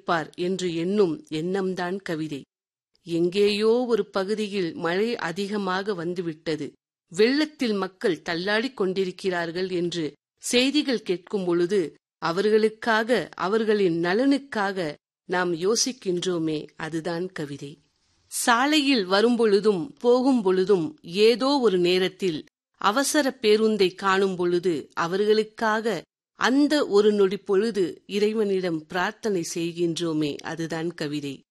இருப்பார் என்று எண்ணும் எண்ணம்தான் கவிதை எங்கேயோ ஒரு பகுதியில் மழை அதிகமாக வந்துவிட்டது வெள்ளத்தில் மக்கள் தள்ளாடிக் கொண்டிருக்கிறார்கள் என்று செய்திகள் கேட்கும் பொழுது அவர்களுக்காக அவர்களின் நலனுக்காக நாம் யோசிக்கின்றோமே அதுதான் கவிதை சாலையில் வரும்பொழுதும் போகும் பொழுதும் ஏதோ ஒரு நேரத்தில் அவசர பேருந்தை காணும் பொழுது அவர்களுக்காக அந்த ஒரு நொடி பொழுது இறைவனிடம் பிரார்த்தனை செய்கின்றோமே அதுதான் கவிதை